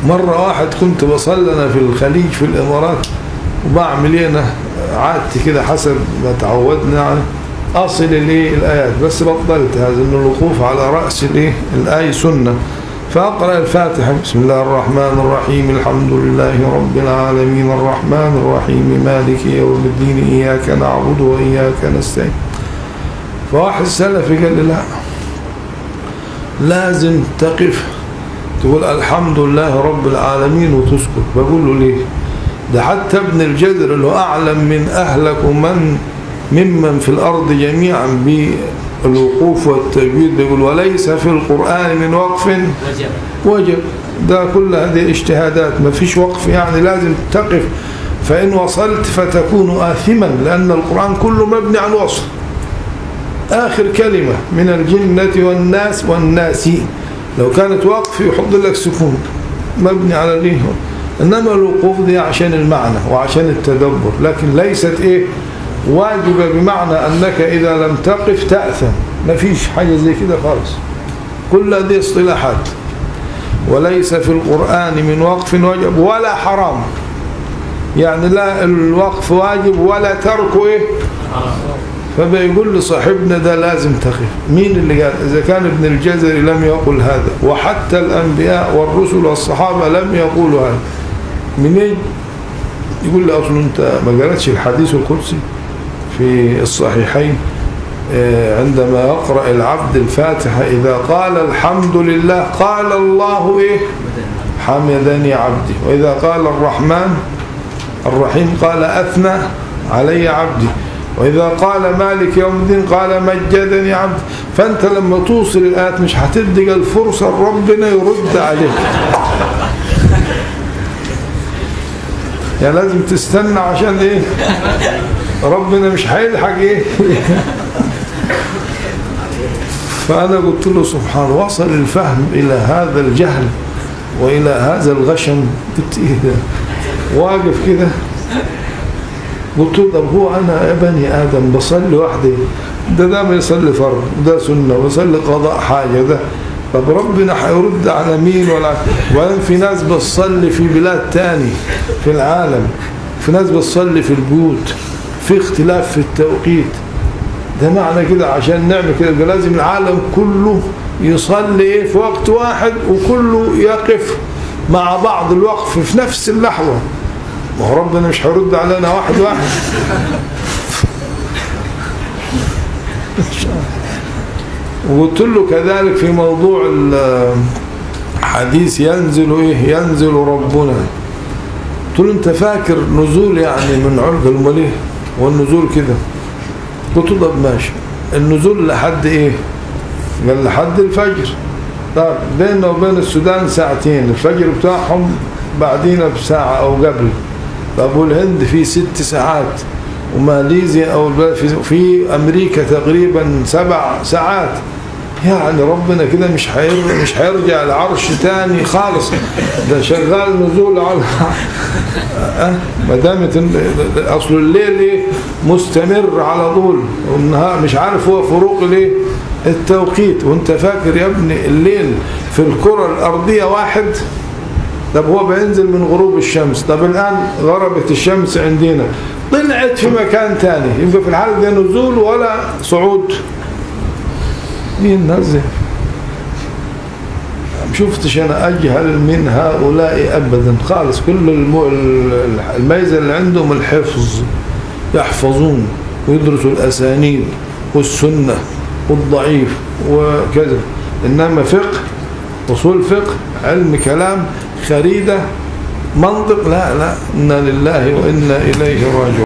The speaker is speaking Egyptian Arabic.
مرة واحد كنت بصلي أنا في الخليج في الإمارات وبعمل إيه أنا عادتي كده حسب ما تعودنا يعني أصل الإيه الآيات بس بطلت هذا إنه الوقوف على رأس الإيه الآية سنة فأقرأ الفاتحة بسم الله الرحمن الرحيم الحمد لله رب العالمين الرحمن الرحيم مالك يوم الدين إياك نعبد وإياك نستعين فواحد سلفي قال لي لا لازم تقف تقول الحمد لله رب العالمين وتسكت بقول له ليه ده حتى ابن الجدر اللي هو أعلم من أهلك ومن ممن في الأرض جميعا بالوقوف والتجويد بيقول وليس في القرآن من وقف وجب وجب ده كل هذه اجتهادات ما فيش وقف يعني لازم تقف فإن وصلت فتكون آثما لأن القرآن كله مبني على الوصل آخر كلمة من الجنة والناس والناس لو كانت وقف يحط لك سكون مبني على ليه إنما الوقوف دي عشان المعنى وعشان التدبر لكن ليست إيه واجبة بمعنى أنك إذا لم تقف تأثم ما فيش حاجة زي كده خالص كل هذه اصطلاحات وليس في القرآن من وقف وجب ولا حرام يعني لا الوقف واجب ولا تركه إيه فبيقول لصاحبنا ده لازم تخف مين اللي قال إذا كان ابن الجزري لم يقل هذا وحتى الأنبياء والرسل والصحابة لم يقولوا هذا منين يقول لي أصلا أنت ما قرأتش الحديث القدسي في الصحيحين آه، عندما يقرأ العبد الفاتحة إذا قال الحمد لله قال الله إيه حمدني عبدي وإذا قال الرحمن الرحيم قال أثنى علي عبدي وإذا قال مالك يوم الدين قال مجدني عبدي فأنت لما توصل الآيات مش هتدي الفرصة ربنا يرد عليك يعني لازم تستنى عشان ايه ربنا مش هيلحق ايه فأنا قلت له سبحان وصل الفهم إلى هذا الجهل وإلى هذا الغشم قلت إيه ده واقف كده قلت له طب هو أنا يا بني آدم بصلي وحدي ده ده ما يصلي فرض ده سنة ويصلي قضاء حاجة ده طب ربنا هيرد على مين ولا وبعدين في ناس بتصلي في بلاد تاني في العالم في ناس بتصلي في البيوت في اختلاف في التوقيت ده معنى كده عشان نعمل كده يبقى لازم العالم كله يصلي ايه في وقت واحد وكله يقف مع بعض الوقف في نفس اللحظة ما هو ربنا مش هيرد علينا واحد واحد وقلت له كذلك في موضوع الحديث ينزل ايه ينزل ربنا قلت له انت فاكر نزول يعني من علق المليه والنزول كده قلت له طب ماشي النزول لحد ايه قال لحد الفجر طب بيننا وبين السودان ساعتين الفجر بتاعهم بعدينا بساعة او قبل طب والهند في ست ساعات وماليزيا او البلد في, في امريكا تقريبا سبع ساعات يعني ربنا كده مش هيرجع مش هيرجع العرش تاني خالص ده شغال نزول على أه ما دامت ال- اصل الليل إيه؟ مستمر على طول والنهار مش عارف هو فروق ليه التوقيت وانت فاكر يا ابني الليل في الكرة الارضية واحد طب هو بينزل من غروب الشمس طب الآن غربت الشمس عندنا طلعت في مكان تاني يبقى في الحالة دي نزول ولا صعود مين نزل ما شفتش أنا أجهل من هؤلاء أبدا خالص كل الم- ال- الميزة اللي عندهم الحفظ يحفظون ويدرسوا الأسانيد والسنة والضعيف وكذا إنما فقه أصول فقه علم كلام خريدة منطق لا لا إنا لله وإنا إليه راجعون